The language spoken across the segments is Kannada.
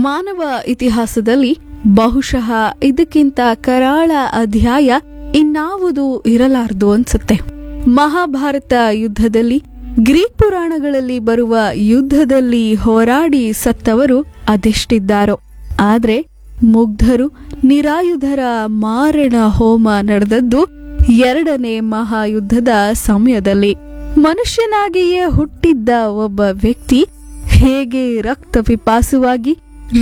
ಮಾನವ ಇತಿಹಾಸದಲ್ಲಿ ಬಹುಶಃ ಇದಕ್ಕಿಂತ ಕರಾಳ ಅಧ್ಯಾಯ ಇನ್ನಾವುದು ಇರಲಾರದು ಅನ್ಸುತ್ತೆ ಮಹಾಭಾರತ ಯುದ್ಧದಲ್ಲಿ ಗ್ರೀಕ್ ಪುರಾಣಗಳಲ್ಲಿ ಬರುವ ಯುದ್ಧದಲ್ಲಿ ಹೋರಾಡಿ ಸತ್ತವರು ಅದೆಷ್ಟಿದ್ದಾರೋ ಆದ್ರೆ ಮುಗ್ಧರು ನಿರಾಯುಧರ ಮಾರಣ ಹೋಮ ನಡೆದದ್ದು ಎರಡನೇ ಮಹಾಯುದ್ಧದ ಸಮಯದಲ್ಲಿ ಮನುಷ್ಯನಾಗಿಯೇ ಹುಟ್ಟಿದ್ದ ಒಬ್ಬ ವ್ಯಕ್ತಿ ಹೇಗೆ ರಕ್ತ ಪಿಪಾಸುವಾಗಿ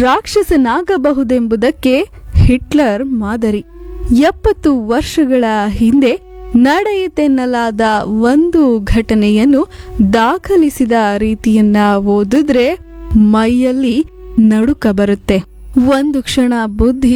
ರಾಕ್ಷಸನಾಗಬಹುದೆಂಬುದಕ್ಕೆ ಹಿಟ್ಲರ್ ಮಾದರಿ ಎಪ್ಪತ್ತು ವರ್ಷಗಳ ಹಿಂದೆ ನಡೆಯಿತೆನ್ನಲಾದ ಒಂದು ಘಟನೆಯನ್ನು ದಾಖಲಿಸಿದ ರೀತಿಯನ್ನ ಓದಿದ್ರೆ ಮೈಯಲ್ಲಿ ನಡುಕ ಬರುತ್ತೆ ಒಂದು ಕ್ಷಣ ಬುದ್ಧಿ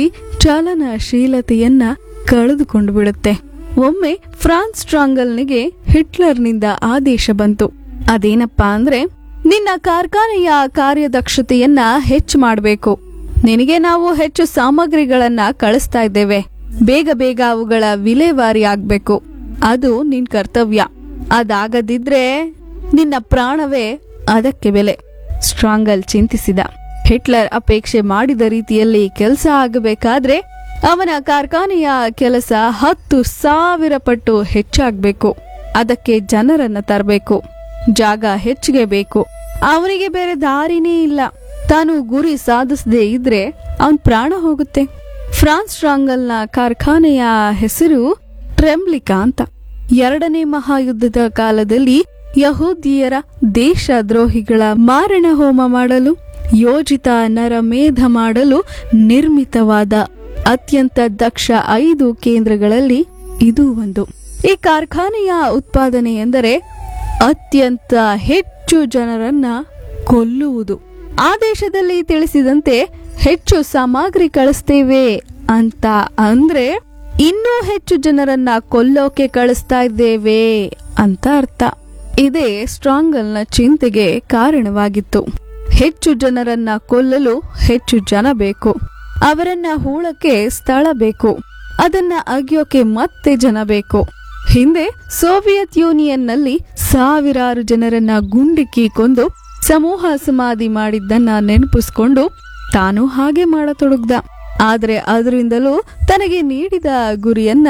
ಚಲನಶೀಲತೆಯನ್ನ ಕಳೆದುಕೊಂಡು ಬಿಡುತ್ತೆ ಒಮ್ಮೆ ಫ್ರಾನ್ಸ್ ಸ್ಟ್ರಾಂಗಲ್ನಿಗೆ ಹಿಟ್ಲರ್ನಿಂದ ಆದೇಶ ಬಂತು ಅದೇನಪ್ಪಾ ಅಂದ್ರೆ ನಿನ್ನ ಕಾರ್ಖಾನೆಯ ಕಾರ್ಯದಕ್ಷತೆಯನ್ನ ಹೆಚ್ಚು ಮಾಡಬೇಕು ನಿನಗೆ ನಾವು ಹೆಚ್ಚು ಸಾಮಗ್ರಿಗಳನ್ನ ಕಳಿಸ್ತಾ ಇದ್ದೇವೆ ಬೇಗ ಬೇಗ ಅವುಗಳ ವಿಲೇವಾರಿ ಆಗ್ಬೇಕು ಅದು ನಿನ್ ಕರ್ತವ್ಯ ಅದಾಗದಿದ್ರೆ ನಿನ್ನ ಪ್ರಾಣವೇ ಅದಕ್ಕೆ ಬೆಲೆ ಸ್ಟ್ರಾಂಗಲ್ ಚಿಂತಿಸಿದ ಹಿಟ್ಲರ್ ಅಪೇಕ್ಷೆ ಮಾಡಿದ ರೀತಿಯಲ್ಲಿ ಕೆಲಸ ಆಗಬೇಕಾದ್ರೆ ಅವನ ಕಾರ್ಖಾನೆಯ ಕೆಲಸ ಹತ್ತು ಸಾವಿರ ಪಟ್ಟು ಹೆಚ್ಚಾಗಬೇಕು ಅದಕ್ಕೆ ಜನರನ್ನ ತರಬೇಕು ಜಾಗ ಹೆಚ್ಚಿಗೆ ಬೇಕು ಅವನಿಗೆ ಬೇರೆ ದಾರಿನೇ ಇಲ್ಲ ತಾನು ಗುರಿ ಸಾಧಿಸದೇ ಇದ್ರೆ ಅವನ್ ಪ್ರಾಣ ಹೋಗುತ್ತೆ ಫ್ರಾನ್ಸ್ ಸ್ಟ್ರಾಂಗಲ್ನ ಕಾರ್ಖಾನೆಯ ಹೆಸರು ಟ್ರೆಂಬ್ಲಿಕಾ ಅಂತ ಎರಡನೇ ಮಹಾಯುದ್ಧದ ಕಾಲದಲ್ಲಿ ಯಹೂದಿಯರ ದೇಶದ್ರೋಹಿಗಳ ಮಾರಣ ಹೋಮ ಮಾಡಲು ಯೋಜಿತ ನರಮೇಧ ಮಾಡಲು ನಿರ್ಮಿತವಾದ ಅತ್ಯಂತ ದಕ್ಷ ಐದು ಕೇಂದ್ರಗಳಲ್ಲಿ ಇದು ಒಂದು ಈ ಕಾರ್ಖಾನೆಯ ಉತ್ಪಾದನೆ ಎಂದರೆ ಅತ್ಯಂತ ಹೆಚ್ಚು ಜನರನ್ನ ಕೊಲ್ಲುವುದು ಆದೇಶದಲ್ಲಿ ತಿಳಿಸಿದಂತೆ ಹೆಚ್ಚು ಸಾಮಗ್ರಿ ಕಳಿಸ್ತೇವೆ ಅಂತ ಅಂದ್ರೆ ಇನ್ನೂ ಹೆಚ್ಚು ಜನರನ್ನ ಕೊಲ್ಲೋಕೆ ಕಳಿಸ್ತಾ ಇದ್ದೇವೆ ಅಂತ ಅರ್ಥ ಇದೇ ಸ್ಟ್ರಾಂಗಲ್ನ ಚಿಂತೆಗೆ ಕಾರಣವಾಗಿತ್ತು ಹೆಚ್ಚು ಜನರನ್ನ ಕೊಲ್ಲಲು ಹೆಚ್ಚು ಜನ ಬೇಕು ಅವರನ್ನ ಹೂಳಕ್ಕೆ ಸ್ಥಳ ಬೇಕು ಅದನ್ನ ಅಗಿಯೋಕೆ ಮತ್ತೆ ಜನ ಬೇಕು ಹಿಂದೆ ಸೋವಿಯತ್ ಯೂನಿಯನ್ನಲ್ಲಿ ಸಾವಿರಾರು ಜನರನ್ನ ಗುಂಡಿಕ್ಕಿ ಕೊಂದು ಸಮೂಹ ಸಮಾಧಿ ಮಾಡಿದ್ದನ್ನ ನೆನಪಿಸ್ಕೊಂಡು ತಾನು ಹಾಗೆ ಮಾಡತೊಡಗ್ದ ಆದ್ರೆ ಅದರಿಂದಲೂ ತನಗೆ ನೀಡಿದ ಗುರಿಯನ್ನ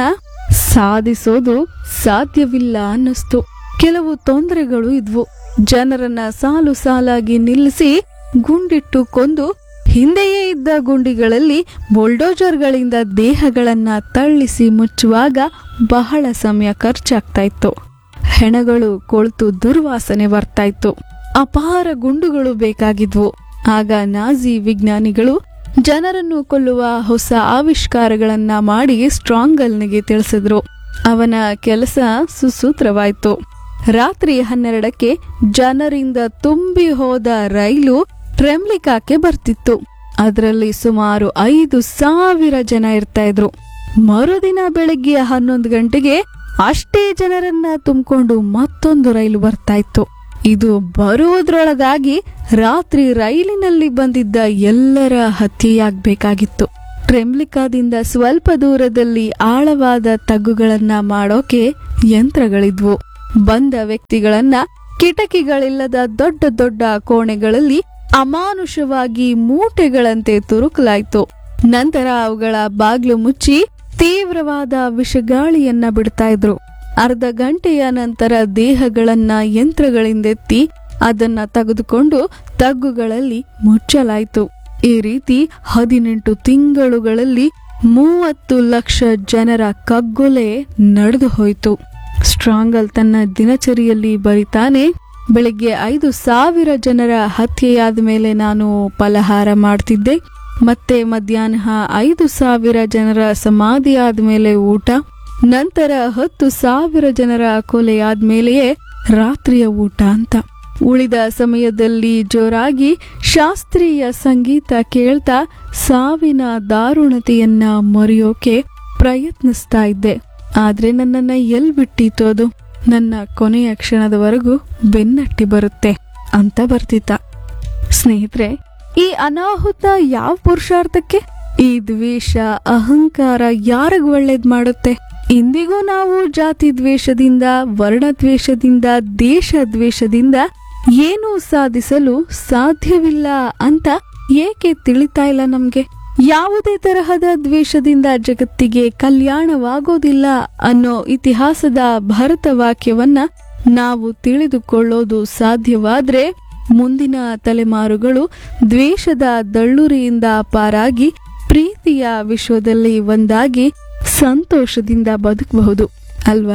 ಸಾಧಿಸೋದು ಸಾಧ್ಯವಿಲ್ಲ ಅನ್ನಿಸ್ತು ಕೆಲವು ತೊಂದರೆಗಳು ಇದ್ವು ಜನರನ್ನ ಸಾಲು ಸಾಲಾಗಿ ನಿಲ್ಲಿಸಿ ಗುಂಡಿಟ್ಟು ಕೊಂದು ಹಿಂದೆಯೇ ಇದ್ದ ಗುಂಡಿಗಳಲ್ಲಿ ಬುಲ್ಡೋಜರ್ಗಳಿಂದ ದೇಹಗಳನ್ನ ತಳ್ಳಿಸಿ ಮುಚ್ಚುವಾಗ ಬಹಳ ಸಮಯ ಖರ್ಚಾಗ್ತಾ ಇತ್ತು ಹೆಣಗಳು ಕೊಳ್ತು ದುರ್ವಾಸನೆ ಬರ್ತಾ ಇತ್ತು ಅಪಾರ ಗುಂಡುಗಳು ಬೇಕಾಗಿದ್ವು ಆಗ ನಾಜಿ ವಿಜ್ಞಾನಿಗಳು ಜನರನ್ನು ಕೊಲ್ಲುವ ಹೊಸ ಆವಿಷ್ಕಾರಗಳನ್ನ ಮಾಡಿ ಸ್ಟ್ರಾಂಗಲ್ನಿಗೆ ತಿಳಿಸಿದ್ರು ಅವನ ಕೆಲಸ ಸುಸೂತ್ರವಾಯ್ತು ರಾತ್ರಿ ಹನ್ನೆರಡಕ್ಕೆ ಜನರಿಂದ ತುಂಬಿ ಹೋದ ರೈಲು ಟ್ರೆಮ್ಲಿಕಾಕ್ಕೆ ಬರ್ತಿತ್ತು ಅದರಲ್ಲಿ ಸುಮಾರು ಐದು ಸಾವಿರ ಜನ ಇರ್ತಾ ಇದ್ರು ಮರುದಿನ ಬೆಳಗ್ಗೆ ಹನ್ನೊಂದು ಗಂಟೆಗೆ ಅಷ್ಟೇ ಜನರನ್ನ ತುಂಬಿಕೊಂಡು ಮತ್ತೊಂದು ರೈಲು ಬರ್ತಾ ಇತ್ತು ಇದು ಬರುವುದರೊಳಗಾಗಿ ರಾತ್ರಿ ರೈಲಿನಲ್ಲಿ ಬಂದಿದ್ದ ಎಲ್ಲರ ಹತ್ಯೆಯಾಗಬೇಕಾಗಿತ್ತು ಟ್ರೆಮ್ಲಿಕಾದಿಂದ ಸ್ವಲ್ಪ ದೂರದಲ್ಲಿ ಆಳವಾದ ತಗ್ಗುಗಳನ್ನ ಮಾಡೋಕೆ ಯಂತ್ರಗಳಿದ್ವು ಬಂದ ವ್ಯಕ್ತಿಗಳನ್ನ ಕಿಟಕಿಗಳಿಲ್ಲದ ದೊಡ್ಡ ದೊಡ್ಡ ಕೋಣೆಗಳಲ್ಲಿ ಅಮಾನುಷವಾಗಿ ಮೂಟೆಗಳಂತೆ ತುರುಕಲಾಯ್ತು ನಂತರ ಅವುಗಳ ಬಾಗ್ಲು ಮುಚ್ಚಿ ತೀವ್ರವಾದ ವಿಷಗಾಳಿಯನ್ನ ಬಿಡ್ತಾ ಇದ್ರು ಅರ್ಧ ಗಂಟೆಯ ನಂತರ ದೇಹಗಳನ್ನ ಯಂತ್ರಗಳಿಂದೆತ್ತಿ ಅದನ್ನ ತೆಗೆದುಕೊಂಡು ತಗ್ಗುಗಳಲ್ಲಿ ಮುಚ್ಚಲಾಯಿತು ಈ ರೀತಿ ಹದಿನೆಂಟು ತಿಂಗಳುಗಳಲ್ಲಿ ಮೂವತ್ತು ಲಕ್ಷ ಜನರ ಕಗ್ಗೊಲೆ ನಡೆದು ಹೋಯಿತು ಸ್ಟ್ರಾಂಗಲ್ ತನ್ನ ದಿನಚರಿಯಲ್ಲಿ ಬರಿತಾನೆ ಬೆಳಿಗ್ಗೆ ಐದು ಸಾವಿರ ಜನರ ಹತ್ಯೆಯಾದ ಮೇಲೆ ನಾನು ಫಲಹಾರ ಮಾಡ್ತಿದ್ದೆ ಮತ್ತೆ ಮಧ್ಯಾಹ್ನ ಐದು ಸಾವಿರ ಜನರ ಸಮಾಧಿ ಆದ್ಮೇಲೆ ಊಟ ನಂತರ ಹತ್ತು ಸಾವಿರ ಜನರ ಕೊಲೆಯಾದ್ಮೇಲೆಯೇ ರಾತ್ರಿಯ ಊಟ ಅಂತ ಉಳಿದ ಸಮಯದಲ್ಲಿ ಜೋರಾಗಿ ಶಾಸ್ತ್ರೀಯ ಸಂಗೀತ ಕೇಳ್ತಾ ಸಾವಿನ ದಾರುಣತೆಯನ್ನ ಮರೆಯೋಕೆ ಪ್ರಯತ್ನಿಸ್ತಾ ಇದ್ದೆ ಆದ್ರೆ ನನ್ನನ್ನ ಎಲ್ ಬಿಟ್ಟಿತ್ತು ಅದು ನನ್ನ ಕೊನೆಯ ಕ್ಷಣದವರೆಗೂ ಬೆನ್ನಟ್ಟಿ ಬರುತ್ತೆ ಅಂತ ಬರ್ತಿತ್ತ ಸ್ನೇಹಿತರೆ ಈ ಅನಾಹುತ ಯಾವ ಪುರುಷಾರ್ಥಕ್ಕೆ ಈ ದ್ವೇಷ ಅಹಂಕಾರ ಯಾರಿಗ್ ಒಳ್ಳೇದ್ ಮಾಡುತ್ತೆ ಇಂದಿಗೂ ನಾವು ಜಾತಿ ದ್ವೇಷದಿಂದ ವರ್ಣ ದ್ವೇಷದಿಂದ ದೇಶ ದ್ವೇಷದಿಂದ ಏನೂ ಸಾಧಿಸಲು ಸಾಧ್ಯವಿಲ್ಲ ಅಂತ ಏಕೆ ತಿಳಿತಾ ಇಲ್ಲ ನಮ್ಗೆ ಯಾವುದೇ ತರಹದ ದ್ವೇಷದಿಂದ ಜಗತ್ತಿಗೆ ಕಲ್ಯಾಣವಾಗೋದಿಲ್ಲ ಅನ್ನೋ ಇತಿಹಾಸದ ಭರತ ವಾಕ್ಯವನ್ನ ನಾವು ತಿಳಿದುಕೊಳ್ಳೋದು ಸಾಧ್ಯವಾದ್ರೆ ಮುಂದಿನ ತಲೆಮಾರುಗಳು ದ್ವೇಷದ ದಳ್ಳುರಿಯಿಂದ ಪಾರಾಗಿ ಪ್ರೀತಿಯ ವಿಶ್ವದಲ್ಲಿ ಒಂದಾಗಿ ಸಂತೋಷದಿಂದ ಬದುಕಬಹುದು ಅಲ್ವಾ